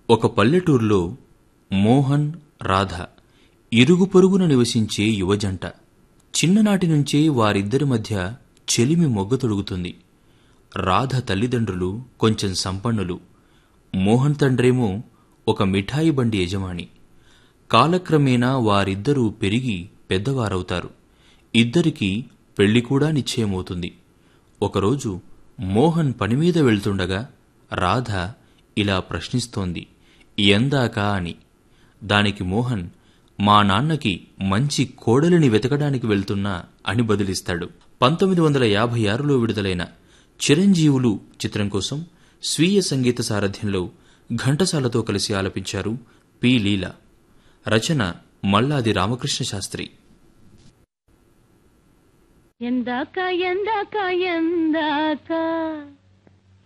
ఒక పల్లెటూరులో మోహన్ రాధ ఇరుగు పొరుగున నివసించే యువజంట చిన్ననాటి నుంచే వారిద్దరి మధ్య చెలిమి మొగ్గ తొడుగుతుంది రాధ తల్లిదండ్రులు కొంచెం సంపన్నులు మోహన్ తండ్రేమో ఒక మిఠాయి బండి యజమాని కాలక్రమేణా వారిద్దరూ పెరిగి పెద్దవారవుతారు ఇద్దరికీ పెళ్లి కూడా నిశ్చయమవుతుంది ఒకరోజు మోహన్ పనిమీద వెళ్తుండగా రాధ ఇలా ప్రశ్నిస్తోంది ఎందాక అని దానికి మోహన్ మా నాన్నకి మంచి కోడలిని వెతకడానికి వెళ్తున్నా అని బదిలిస్తాడు పంతొమ్మిది వందల యాభై ఆరులో విడుదలైన చిరంజీవులు చిత్రం కోసం స్వీయ సంగీత సారథ్యంలో ఘంటసాలతో కలిసి ఆలపించారు పి లీల రచన మల్లాది రామకృష్ణ శాస్త్రి ఎందాక ఎందాక ఎందాక